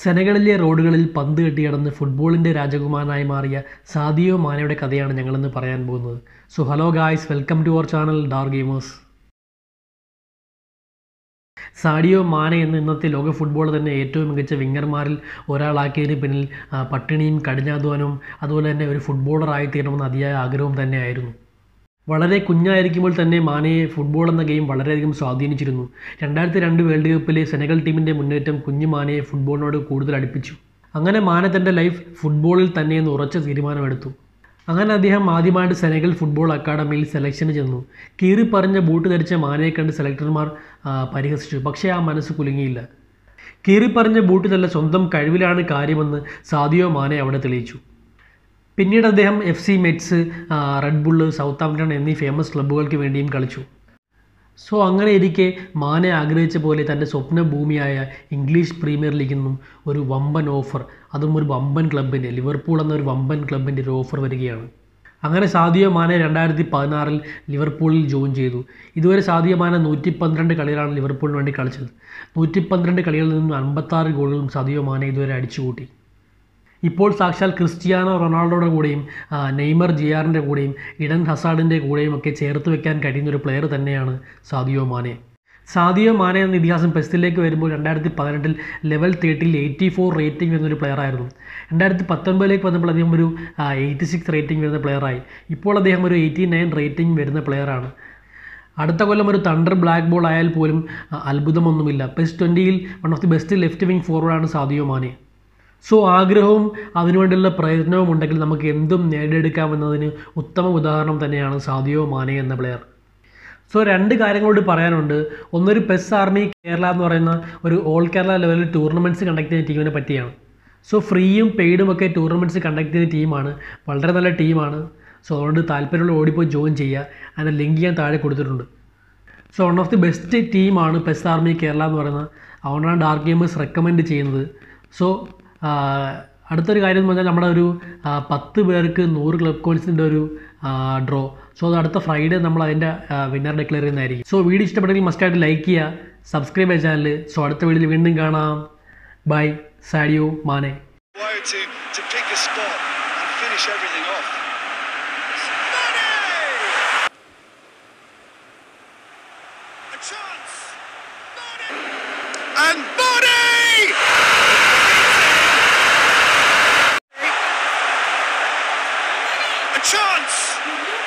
സെനഗളിലെ റോഡുകളിൽ പന്ത് കെട്ടിയടന്ന് ഫുട്ബോളിൻ്റെ രാജകുമാരനായി മാറിയ സാദിയോ മാനയുടെ കഥയാണ് ഞങ്ങളിന്ന് പറയാൻ പോകുന്നത് so hello guys welcome to our channel dark gamers Sadio Mane എന്ന ഇന്നത്തെ ലോക ഫുട്ബോൾ തന്നെ ഏറ്റവും മികച്ച വിങ്ങർമാരിൽ ഒരാളാക്കിയതിന് പിന്നിൽ ആ, പട്ടിണിയും കഠിനാധ്വാനവും അതുപോലെ തന്നെ ഒരു ഫുട്ബോളറായി തീരണമെന്ന് അതിയായ ആഗ്രഹവും തന്നെയായിരുന്നു വളരെ കുഞ്ഞായിരിക്കുമ്പോൾ തന്നെ മാനയെ ഫുട്ബോൾ എന്ന ഗെയിം വളരെയധികം സ്വാധീനിച്ചിരുന്നു രണ്ടായിരത്തി രണ്ട് വേൾഡ് കപ്പിലെ സെനഗൽ ടീമിൻ്റെ മുന്നേറ്റം കുഞ്ഞു മാനയെ ഫുട്ബോളിനോട് കൂടുതൽ അടുപ്പിച്ചു അങ്ങനെ മാന തൻ്റെ ലൈഫ് ഫുട്ബോളിൽ തന്നെയെന്ന് ഉറച്ച തീരുമാനമെടുത്തു അങ്ങനെ അദ്ദേഹം ആദ്യമായിട്ട് സെനഗൽ ഫുട്ബോൾ അക്കാഡമിയിൽ സെലക്ഷന് ചെന്നു കീറിപ്പറഞ്ഞ ബൂട്ട് ധരിച്ച മാനയെ കണ്ട് സെലക്ടർമാർ ആ, പരിഹസിച്ചു പക്ഷേ ആ മനസ്സ് കുലുങ്ങിയില്ല കീറിപ്പറഞ്ഞ ബൂട്ട് തന്റെ സ്വന്തം കഴിവിലാണ് കാര്യമെന്ന് സാദിയോ മാനെ അവിടെ തെളിയിച്ചു പിന്നീട് അദ്ദേഹം F C Metz Red Bull സൗത്ത് ആംപ്ടൺ എന്നീ ഫേമസ് ക്ലബ്ബുകൾക്ക് വേണ്ടിയും കളിച്ചു സോ അങ്ങനെ ഇരിക്കെ മാനെ ആഗ്രഹിച്ച പോലെ തൻ്റെ സ്വപ്ന ഭൂമിയായ ഇംഗ്ലീഷ് പ്രീമിയർ ലീഗിൽ നിന്നും ഒരു വമ്പൻ ഓഫർ അതും ഒരു വമ്പൻ ക്ലബിൻ്റെ ലിവർപൂൾ എന്ന ഒരു വമ്പൻ ക്ലബിൻ്റെ ഒരു ഓഫർ വരികയാണ് അങ്ങനെ സാദിയോ മാനെ രണ്ടായിരത്തി പതിനാറിൽ ലിവർപൂളിൽ ജോയിൻ ചെയ്തു ഇതുവരെ സാദിയോ മാനെ നൂറ്റി പന്ത്രണ്ട് കളികളാണ് ലിവർപൂളിന് വേണ്ടി കളിച്ചത് നൂറ്റി പന്ത്രണ്ട് കളികളിൽ നിന്നും അൻപത്താറ് ഗോളുകളും സാദിയോ മാനെ ഇതുവരെ അടിച്ചുകൂട്ടി ഇപ്പോൾ സാക്ഷാൽ ക്രിസ്റ്റിയാനോ റൊണാൾഡോയുടെ കൂടെയും ആ, നെയ്മർ ജിയാറിൻ്റെ കൂടെയും ഇഡൻ ഹസാഡിൻ്റെ കൂടെയും ഒക്കെ ചേർത്ത് വെക്കാൻ കഴിയുന്ന ഒരു പ്ലെയർ തന്നെയാണ് സാദിയോ മാനെ സാദിയോ മാനെ എന്ന ഇതിഹാസം പെസ്റ്റിലേക്ക് വരുമ്പോൾ രണ്ടായിരത്തി പതിനെട്ടിൽ ലെവൽ തേർട്ടിയിൽ എയ്റ്റി ഫോർ റേറ്റിംഗ് വരുന്ന ഒരു പ്ലെയർ ആയിരുന്നു രണ്ടായിരത്തി പത്തൊൻപതിലേക്ക് വന്നപ്പോൾ അദ്ദേഹം ഒരു എയ്റ്റി സിക്സ് റേറ്റിംഗ് വരുന്ന പ്ലെയറായി ഇപ്പോൾ അദ്ദേഹം ഒരു എയ്റ്റി നയൻ റേറ്റിംഗ് വരുന്ന പ്ലെയറാണ് അടുത്ത കൊല്ലം ഒരു തണ്ടർ ബ്ലാക്ക് ബോൾ ആയാൽ പോലും ആ, അത്ഭുതമൊന്നുമില്ല പെസ് ട്വൻറ്റിയിൽ one of the best left wing ഫോർവേഡാണ് സാദിയോ മാനെ സോ ആഗ്രഹവും അതിനുവേണ്ടിയുള്ള പ്രയത്നവും ഉണ്ടെങ്കിൽ നമുക്ക് എന്തും നേടിയെടുക്കാമെന്നതിന് ഉത്തമ ഉദാഹരണം തന്നെയാണ് സാദിയോ മാനെ എന്ന പ്ലെയർ സോ രണ്ട് കാര്യങ്ങളോട് പറയാനുണ്ട് ഒന്നൊരു പെസ് ആർമി കേരള എന്ന് പറയുന്ന ഒരു ഓൾ കേരള ലെവലിൽ ടൂർണമെൻറ്റ്സ് കണ്ടക്ട് ചെയ്യുന്ന ടീമിനെ പറ്റിയാണ് സോ ഫ്രീയും പെയ്ഡും ഒക്കെ ടൂർണമെൻറ്റ്സ് കണ്ടക്ട് ചെയ്യുന്ന ടീമാണ് വളരെ നല്ല ടീമാണ് സോ അതുകൊണ്ട് താല്പര്യമുള്ള ഓടിപ്പോയി ജോയിൻ ചെയ്യുക അതിൻ്റെ ലിങ്ക് ഞാൻ താഴെ കൊടുത്തിട്ടുണ്ട് so one of the best ടീമാണ് പെസ് ആർമി കേരള എന്ന് പറയുന്നത് അതുകൊണ്ടാണ് ഡാർക്ക് ഗെയിമേഴ്സ് റെക്കമെൻഡ് ചെയ്യുന്നത് സോ അടുത്തൊരു കാര്യം എന്ന് പറഞ്ഞാൽ നമ്മുടെ ഒരു ആ, പത്ത് പേർക്ക് നൂറ് ക്ലബ് കോയിൻസിൻ്റെ ഒരു ഡ്രോ സോ അത് അടുത്ത ഫ്രൈഡേ നമ്മൾ അതിൻ്റെ വിന്നർ ഡിക്ലെയർ ചെയ്യുന്നതായിരിക്കും സോ വീഡിയോ ഇഷ്ടപ്പെട്ടെങ്കിൽ മസ്റ്റായിട്ട് ലൈക്ക് ചെയ്യുക സബ്സ്ക്രൈബ് ചെയ്യുക ചാനൽ സോ അടുത്ത വീഡിയോയിൽ വീണ്ടും കാണാം bye Sadio Mane Wire to, to pick a spot and finish everything off. A chance! And Body! A chance!